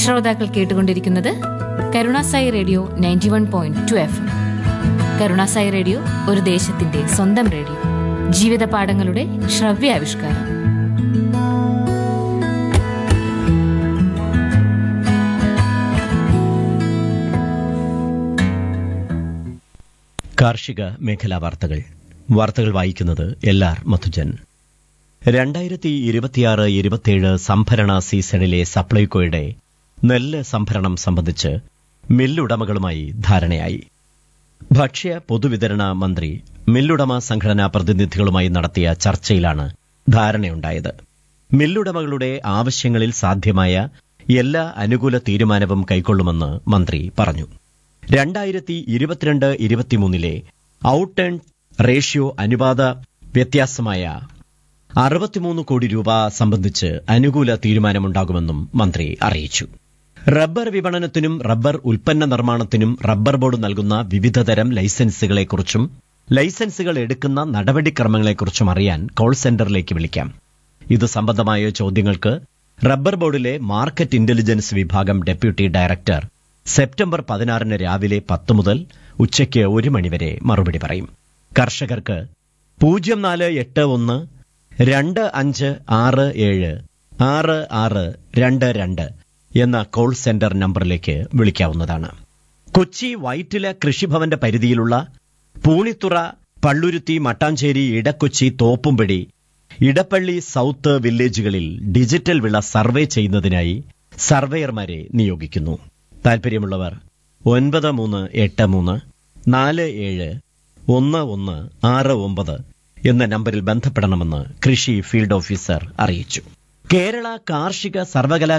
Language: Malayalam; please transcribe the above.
ശ്രോതാക്കൾ കേട്ടുകൊണ്ടിരിക്കുന്നത് Karunasai radio ninety one point two F Karunasai radio ഒരു ദേശത്തിന്റെ സ്വന്തം റേഡിയോ ജീവിത പാഠങ്ങളുടെ ശ്രവ്യാവിഷ്കാരം കാർഷിക മേഖലാ വാർത്തകൾ വാർത്തകൾ വായിക്കുന്നത് എൽ ആർ മധുജൻ രണ്ടായിരത്തി ഇരുപത്തിയാറ് ഇരുപത്തിയേഴ് സംഭരണ സീസണിലെ സപ്ലൈകോയുടെ നെല്ല് സംഭരണം സംബന്ധിച്ച് മില്ലുടമകളുമായി ധാരണയായി ഭക്ഷ്യ പൊതുവിതരണ മന്ത്രി മില്ലുടമ സംഘടനാ പ്രതിനിധികളുമായി നടത്തിയ ചർച്ചയിലാണ് ധാരണയുണ്ടായത് മില്ലുടമകളുടെ ആവശ്യങ്ങളിൽ സാധ്യമായ എല്ലാ അനുകൂല തീരുമാനവും കൈക്കൊള്ളുമെന്ന് മന്ത്രി പറഞ്ഞു രണ്ടായിരത്തി ഇരുപത്തിരണ്ട് ഇരുപത്തിമൂന്നിലെ ഔട്ട് ടേൺ റേഷ്യോ അനുപാത വ്യത്യാസമായ അറുപത്തിമൂന്ന് കോടി രൂപ സംബന്ധിച്ച് അനുകൂല തീരുമാനമുണ്ടാകുമെന്നും മന്ത്രി അറിയിച്ചു റബ്ബർ വിപണനത്തിനും റബ്ബർ ഉൽപ്പന്ന നിർമ്മാണത്തിനും റബ്ബർ ബോർഡ് നൽകുന്ന വിവിധതരം ലൈസൻസുകളെക്കുറിച്ചും ലൈസൻസുകൾ എടുക്കുന്ന നടപടിക്രമങ്ങളെക്കുറിച്ചും അറിയാൻ കോൾ സെന്ററിലേക്ക് വിളിക്കാം ഇത് സംബന്ധമായ ചോദ്യങ്ങൾക്ക് റബ്ബർ ബോർഡിലെ മാർക്കറ്റ് ഇന്റലിജൻസ് വിഭാഗം ഡെപ്യൂട്ടി ഡയറക്ടർ സെപ്റ്റംബർ പതിനാറിന് രാവിലെ പത്ത് മുതൽ ഉച്ചയ്ക്ക് ഒരു മണിവരെ മറുപടി പറയും കർഷകർക്ക് പൂജ്യം നാല് എട്ട് ഒന്ന് രണ്ട് അഞ്ച് ആറ് ഏഴ് ആറ് ആറ് രണ്ട് രണ്ട് എന്ന കോൾ സെന്റർ നമ്പറിലേക്ക് വിളിക്കാവുന്നതാണ് കൊച്ചി വൈറ്റില കൃഷിഭവന്റെ പരിധിയിലുള്ള പൂണിത്തുറ പള്ളുരുത്തി മട്ടാഞ്ചേരി ഇടക്കൊച്ചി തോപ്പുംപടി ഇടപ്പള്ളി സൗത്ത് വില്ലേജുകളിൽ ഡിജിറ്റൽ വിള സർവേ ചെയ്യുന്നതിനായി സർവേയർമാരെ നിയോഗിക്കുന്നു താൽപര്യമുള്ളവർ ഒൻപത് മൂന്ന് എട്ട് മൂന്ന് നാല് ഏഴ് ഒന്ന് ഒന്ന് ആറ് ഒമ്പത് എന്ന നമ്പറിൽ ബന്ധപ്പെടണമെന്ന് കൃഷി ഫീൽഡ് ഓഫീസർ അറിയിച്ചു കേരള കാർഷിക സർവകലാ